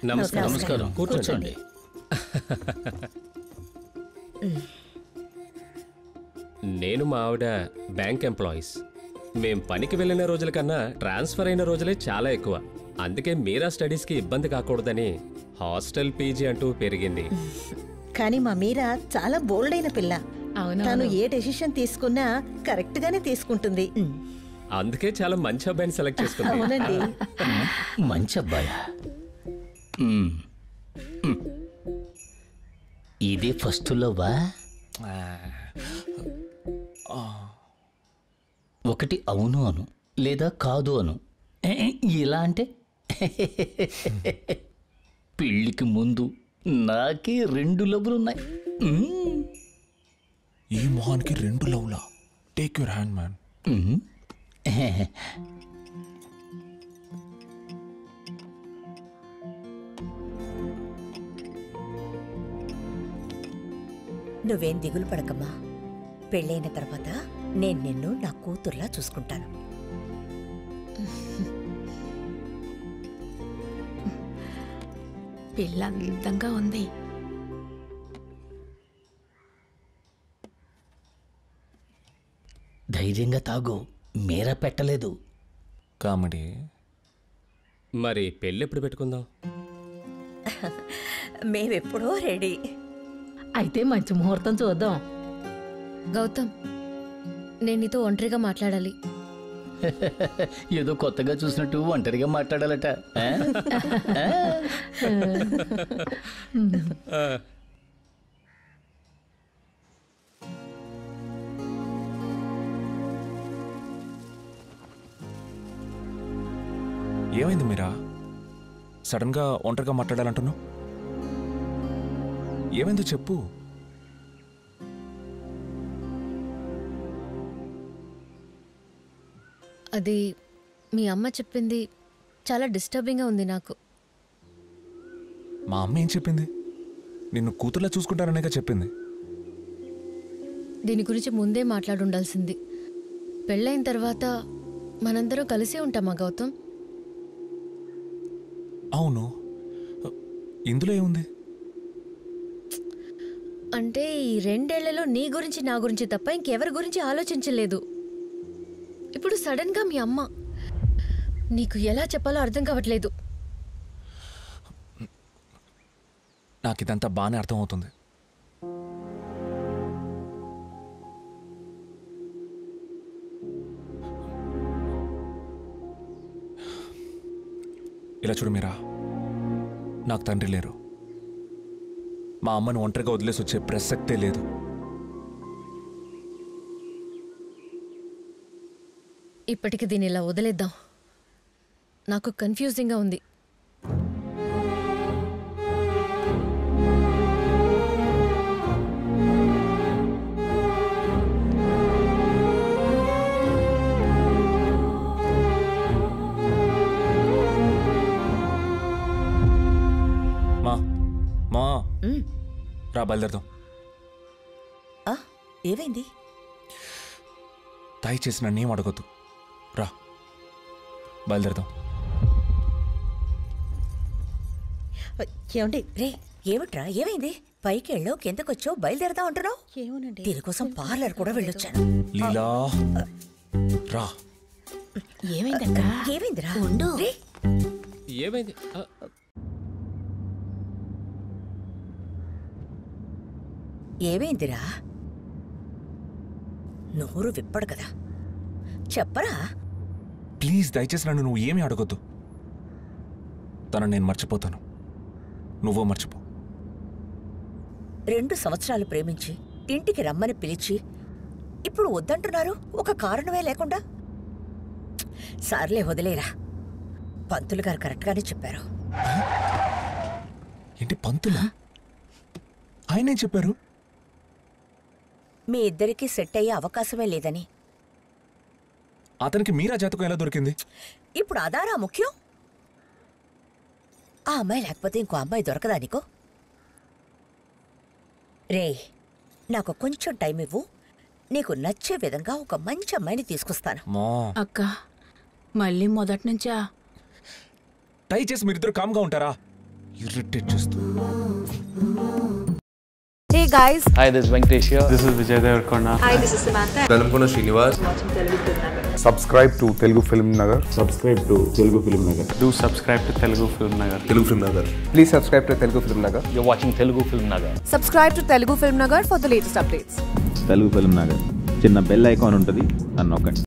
నమస్కారం నమస్కారం కూర్చోండి నేను మా ఆవిడ బ్యాంక్ ఎంప్లాయీస్ మేం పనికి వెళ్ళిన రోజుల కన్నా ట్రాన్స్ఫర్ అయిన రోజులే చాలా ఎక్కువ అందుకే మీరా స్టడీస్కి ఇబ్బంది కాకూడదని హాస్టల్ పీజీ అంటూ పెరిగింది కానీ మా మీరా చాలా బోల్డ్ అయిన పిల్ల తను ఏ డెసిషన్ తీసుకున్నా కరెక్ట్ గానే తీసుకుంటుంది అందుకే చాలా మంచి అబ్బాయిని సెలెక్ట్ చేసుకుంది అవునండి మంచి అబ్బాయా మ్మ్. మ్మ్. ఇదే ఫస్ట్ లవ్వా ఒకటి అవును అను లేదా కాదు అను ఏ, ఇలా అంటే పెళ్ళికి ముందు నాకే రెండు లవ్లు ఉన్నాయి మ్మ్. ఈ మొహానికి రెండు లవ్లా టేక్ యువర్ హ్యాండ్ మ్యాన్ మ్మ్. నువ్వేం దిగులు పడకమ్మా పెళ్ళైన తర్వాత నేను నిన్ను నా కూతుర్లా చూసుకుంటాను పిల్ల అందంగా ఉంది ధైర్యంగా తాగు మీరా పెట్టలేదు కామెడీ మరి పెళ్ళి ఎప్పుడు పెట్టుకుందాం మేమెప్పుడో రెడీ అయితే మంచి ముహూర్తం చూద్దాం గౌతమ్ నేను నీతో ఒంటరిగా మాట్లాడాలి ఏదో కొత్తగా చూసినట్టు ఒంటరిగా మాట్లాడాలట ఆ? ఆ? ఏమైంది మీరా సడన్గా ఒంటరిగా మాట్లాడాలంటున్నావు ఏమైందో చెప్పు అది మీ అమ్మ చెప్పింది చాలా డిస్టర్బింగ్గా ఉంది నాకు మా అమ్మ ఏం చెప్పింది నిన్ను కూతుర్లా చూసుకుంటారనేగా చెప్పింది దీని గురించి ముందే మాట్లాడుండాల్సింది పెళ్ళైన తర్వాత మనందరం కలిసే ఉంటామా గౌతమ్ అవును ఇందులో ఏముంది అంటే ఈ రెండేళ్లలో నీ గురించి నా గురించి తప్ప ఇంకెవరి గురించి ఆలోచించలేదు ఇప్పుడు సడన్గా మీ అమ్మ నీకు ఎలా చెప్పాలో అర్థం కావట్లేదు నాకు ఇదంతా బాగానే అర్థమవుతుంది ఇలా చూడు మీరా నాకు తండ్రి లేరు మా అమ్మని ఒంటరిగా వదిలేసి వచ్చే ప్రసక్తే లేదు ఇప్పటికి దీన్ని ఇలా వదిలేద్దాం నాకు కన్ఫ్యూజింగ్గా ఉంది మా మా రా బయలుదేరదాం ఆ, ఏమైంది దయచేసి నన్ను ఏం అడగొద్దు రా బయలుదేరదాం ఏమండి రే ఏమిట్రా ఏమైంది పైకి వెళ్ళో కిందకొచ్చో బయలుదేరదా అంటున్నావు ఏమోనండి దీనికోసం పార్లర్ కూడా వెళ్ళొచ్చాను లీలా రా ఏమైందక్క ఏమైందిరా ఉండు. రే, ఏమైంది ఆ, ఏమైందిరా నోరు విప్పడు కదా చెప్పరా ప్లీజ్ దయచేసి నన్ను నువ్వు ఏమీ అడగొద్దు తను నేను మర్చిపోతాను నువ్వో మర్చిపో రెండు సంవత్సరాలు ప్రేమించి ఇంటికి రమ్మని పిలిచి ఇప్పుడు వద్దంటున్నారు ఒక కారణమే లేకుండా సార్లే వదిలేరా పంతులు గారు కరెక్ట్గానే చెప్పారు ఏంటి పంతులా ఆయనేం చెప్పారు మీ ఇద్దరికీ సెట్ అయ్యే అవకాశమే లేదని అతనికి మీరా జాతకం ఎలా దొరికింది ఇప్పుడు అదారా ముఖ్యం ఆ అమ్మాయి లేకపోతే ఇంకో అమ్మాయి దొరకదా నీకు రే నాకు కొంచెం టైం ఇవ్వు నీకు నచ్చే విధంగా ఒక మంచి అమ్మాయిని తీసుకొస్తాను మా అక్క మళ్ళీ మొదటి నుంచా దయచేసి మీరిద్దరు కామ్గా ఉంటారా ఇరిటేట్ చేస్తూ Hey guys, Hi, this is Venkatesh here. This is Vijay Devarkonda. hi, this is Samantha. Velankonda Srinivas subscribe to Telugu film Nagar Subscribe to Telugu Film Nagar. Do subscribe to Telugu Film Nagar. Telugu film Nagar please subscribe to Telugu film Nagar You're watching Telugu Film Nagar. Subscribe to Telugu Film Nagar for the latest updates. Telugu film Nagar చిన్న bell icon ఉంటుంది అని నొక్కండి